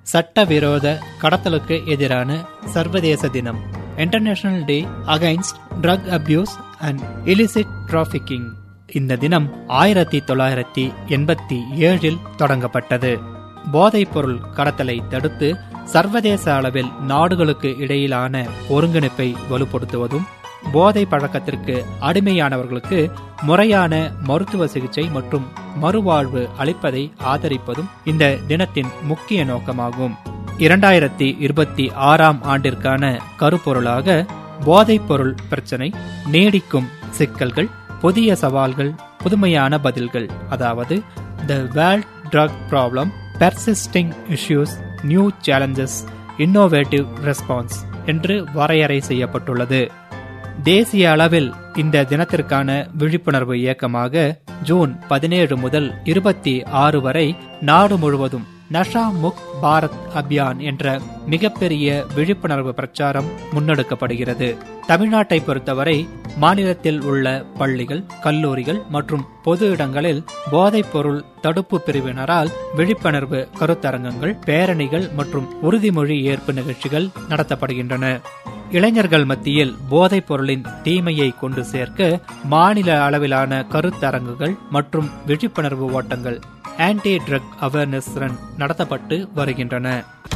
சட்டவிரோத கடத்தலுக்கு எதிரான சர்வதேச தினம் international day against drug abuse and illicit trafficking இந்த தினம் ஆயிரத்தி தொள்ளாயிரத்தி எண்பத்தி ஏழில் தொடங்கப்பட்டது போதைப் பொருள் கடத்தலை தடுத்து சர்வதேச அளவில் நாடுகளுக்கு இடையிலான ஒருங்கிணைப்பை வலுப்படுத்துவதும் போதை பழக்கத்திற்கு அடிமையானவர்களுக்கு முறையான மருத்துவ சிகிச்சை மற்றும் மறுவாழ்வு அளிப்பதை ஆதரிப்பதும் இந்த தினத்தின் முக்கிய நோக்கமாகும் இரண்டாயிரத்தி இருபத்தி ஆறாம் ஆண்டிற்கான கருப்பொருளாக போதைப் பொருள் பிரச்சனை நீடிக்கும் சிக்கல்கள் புதிய சவால்கள் புதுமையான பதில்கள் அதாவது the world drug problem persisting issues new challenges innovative response என்று வரையறை செய்யப்பட்டுள்ளது தேசிய அளவில் இந்த தினத்திற்கான விழிப்புணர்வு இயக்கமாக ஜூன் பதினேழு முதல் இருபத்தி ஆறு வரை நாடு முழுவதும் நஷா முக் பாரத் அபியான் என்ற மிகப்பெரிய விழிப்புணர்வு பிரச்சாரம் முன்னெடுக்கப்படுகிறது தமிழ்நாட்டை பொறுத்தவரை மாநிலத்தில் உள்ள பள்ளிகள் கல்லூரிகள் மற்றும் பொது இடங்களில் போதைப் பொருள் தடுப்பு பிரிவினரால் விழிப்புணர்வு கருத்தரங்கங்கள் பேரணிகள் மற்றும் உறுதிமொழி ஏற்பு நிகழ்ச்சிகள் நடத்தப்படுகின்றன இளைஞர்கள் மத்தியில் போதைப் பொருளின் தீமையை கொண்டு சேர்க்க மாநில அளவிலான கருத்தரங்குகள் மற்றும் விழிப்புணர்வு ஓட்டங்கள் ஆன்டி ட்ரக் அவேர்னஸ் ரன் நடத்தப்பட்டு வருகின்றன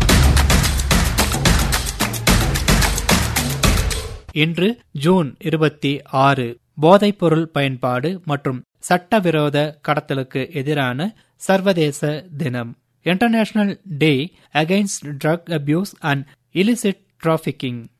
இன்று ஜூன் இருபத்தி ஆறு போதைப்பொருள் பயன்பாடு மற்றும் சட்டவிரோத கடத்தலுக்கு எதிரான சர்வதேச தினம் international day against drug abuse and illicit trafficking